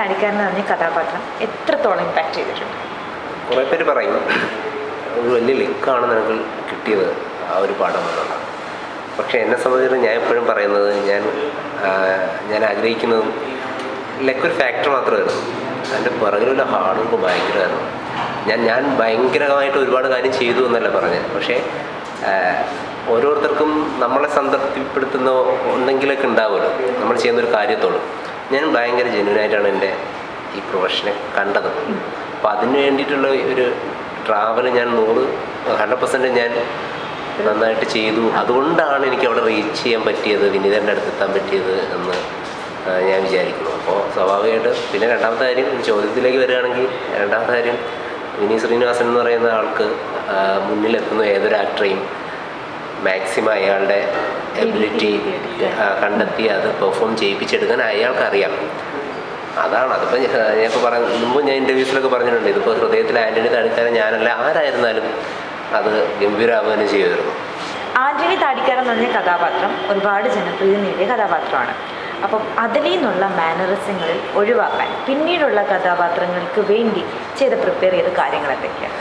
താടിക്കാരൻ എന്ന് പറഞ്ഞ കഥാപാത്രം എത്രത്തോളം ഇമ്പാക്ട് ചെയ്തിട്ടുണ്ട് കുറേ പേര് പറയും ഒരു വലിയ ലിക്കാണ് നിനക്ക് കിട്ടിയത് ആ ഒരു പടം എന്നുള്ളത് പക്ഷേ എന്നെ സംബന്ധിച്ചിടത്തോളം ഞാൻ എപ്പോഴും പറയുന്നത് ഞാൻ ആ, ഞാൻ ആഗ്രഹിക്കുന്നതും ലക്ക് ഒരു ഫാക്ടർ മാത്രമായിരുന്നു അതിൻ്റെ പുറകിലുള്ള ഹാർഡ് വർക്ക് ഭയങ്കരമായിരുന്നു ഞാൻ ഞാൻ ഭയങ്കരമായിട്ട് ഒരുപാട് കാര്യം ചെയ്തു എന്നല്ല പറഞ്ഞത് പക്ഷേ ആ, ഓരോരുത്തർക്കും നമ്മളെ സംതൃപ്തിപ്പെടുത്തുന്ന എന്തെങ്കിലുമൊക്കെ ഉണ്ടാവുമല്ലോ നമ്മൾ ചെയ്യുന്ന ഒരു കാര്യത്തോട് ഞാൻ ഭയങ്കര ജെന്യൂനായിട്ടാണ് എൻ്റെ ഈ പ്രൊഫഷനെ കണ്ടത് അപ്പോൾ അതിന് വേണ്ടിയിട്ടുള്ള ഒരു ട്രാവൽ ഞാൻ നൂറ് ഹൺഡ്രഡ് പെർസെൻറ്റ് ഞാൻ നന്നായിട്ട് ചെയ്തു അതുകൊണ്ടാണ് എനിക്ക് അവിടെ റീച്ച് ചെയ്യാൻ പറ്റിയത് വിനീതൻ്റെ അടുത്ത് എത്താൻ പറ്റിയത് എന്ന് ആ, ഞാൻ വിചാരിക്കുന്നു അപ്പോൾ സ്വാഭാവികമായിട്ട് പിന്നെ രണ്ടാമത്തെ കാര്യം ഈ ചോദ്യത്തിലേക്ക് വരികയാണെങ്കിൽ രണ്ടാമത്തെ കാര്യം വിനീത് ശ്രീനിവാസൻ എന്ന് പറയുന്ന ആൾക്ക് ആ, മുന്നിലെത്തുന്ന ഏതൊരു ആക്ടറെയും മാക്സിമം അയാളുടെ എബിലിറ്റി കണ്ടെത്തി അത് പെർഫോം ചെയ്യിപ്പിച്ചെടുക്കാൻ അയാൾക്കറിയാം അതാണ് അതിപ്പോൾ ഞാനിപ്പോൾ പറഞ്ഞ മുമ്പ് ഞാൻ ഇൻ്റർവ്യൂസിലൊക്കെ പറഞ്ഞിട്ടുണ്ട് ഇതിപ്പോൾ ഹൃദയത്തിൽ ആൻ്റണി തടുക്കാൻ ഞാനല്ല ആരായിരുന്നാലും അത് ഗംഭീരാവുകയും ചെയ്യുമായിരുന്നു ആന്റണി താടിക്കാരൻ എന്ന് പറഞ്ഞ കഥാപാത്രം ഒരുപാട് ജനപ്രീതി നേടിയ കഥാപാത്രമാണ് അപ്പം അതിൽ നിന്നുള്ള മാനറിസങ്ങളിൽ ഒഴിവാക്കാൻ പിന്നീടുള്ള കഥാപാത്രങ്ങൾക്ക് വേണ്ടി ചെയ്ത് പ്രിപ്പയർ ചെയ്ത കാര്യങ്ങൾ എന്തൊക്കെയാണ്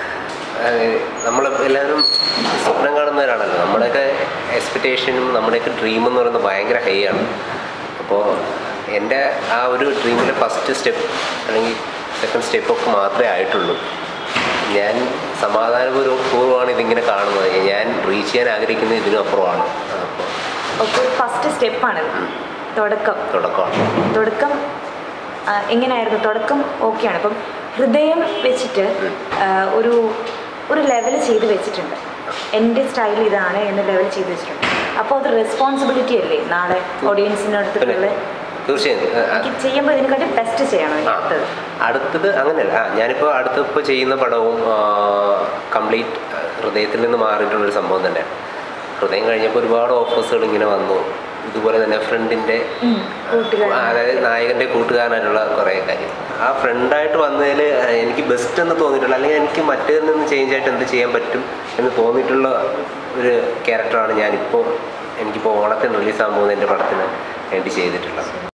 നമ്മൾ എല്ലാവരും സ്വപ്നം കാണുന്നവരാണല്ലോ നമ്മുടെയൊക്കെ എക്സ്പെക്റ്റേഷനും നമ്മുടെയൊക്കെ ഡ്രീം എന്ന് പറയുന്നത് ഭയങ്കര ഹൈ ആണ് അപ്പോൾ എൻ്റെ ആ ഒരു ഡ്രീമിലെ ഫസ്റ്റ് സ്റ്റെപ്പ് അല്ലെങ്കിൽ സെക്കൻഡ് സ്റ്റെപ്പൊക്കെ മാത്രമേ ആയിട്ടുള്ളൂ ഞാൻ സമാധാനപൂർവ്വമാണ് ഇതിങ്ങനെ കാണുന്നത് ഞാൻ റീച്ച് ചെയ്യാൻ ആഗ്രഹിക്കുന്നത് ഇതിനും അപ്പുറമാണ് അപ്പോൾ അപ്പോൾ ഫസ്റ്റ് സ്റ്റെപ്പാണിത് തുടക്കം തുടക്കമാണ് തുടക്കം ആ, എങ്ങനെയായിരുന്നു തുടക്കം ഓക്കെയാണ് അപ്പം ഹൃദയം വെച്ചിട്ട് ആ, ഒരു ഒരു ലെവൽ ചെയ്ത് വെച്ചിട്ടുണ്ട് എൻ്റെ സ്റ്റൈൽ ഇതാണ് എന്ന് ലെവൽ ചെയ്ത് വെച്ചിട്ടുണ്ട് അപ്പോൾ അത് റെസ്പോൺസിബിലിറ്റി അല്ലേ നാളെ ഓഡിയൻസിൻ്റെ അടുത്തുള്ള തീർച്ചയായും ആ, ആ, എനിക്ക് ചെയ്യുമ്പോൾ ഇതിനെക്കാട്ടി ബെസ്റ്റ് ചെയ്യണം ഇനി ആ, അടുത്തത് അടുത്തത് അങ്ങനെയല്ല ആ ഞാനിപ്പോൾ അടുത്തിപ്പോൾ ചെയ്യുന്ന പടവും കംപ്ലീറ്റ് ഹൃദയത്തിൽ നിന്ന് മാറിയിട്ടുള്ളൊരു സംഭവം തന്നെ ഹൃദയം കഴിഞ്ഞപ്പോൾ ഒരുപാട് ഓഫേഴ്സുകൾ ഇങ്ങനെ വന്നു ഇതുപോലെ തന്നെ ഫ്രണ്ടിൻ്റെ ഉം, കൂട്ടുകാരൻ. അതായത് നായകൻ്റെ കൂട്ടുകാരനായിട്ടുള്ള കുറേ കാര്യം ആ ഫ്രണ്ടായിട്ട് വന്നതിൽ എനിക്ക് ബെസ്റ്റ് എന്ന് തോന്നിയിട്ടുള്ള അല്ലെങ്കിൽ എനിക്ക് മറ്റേതിൽ നിന്ന് ചേഞ്ച് ആയിട്ട് എന്ത് ചെയ്യാൻ പറ്റും എന്ന് തോന്നിയിട്ടുള്ള ഒരു ക്യാരക്ടറാണ് ഞാനിപ്പോൾ എനിക്കിപ്പോൾ ഓണത്തിന് റിലീസാകാൻ പോകുന്ന എൻ്റെ പടത്തിന് വേണ്ടി ചെയ്തിട്ടുള്ളത്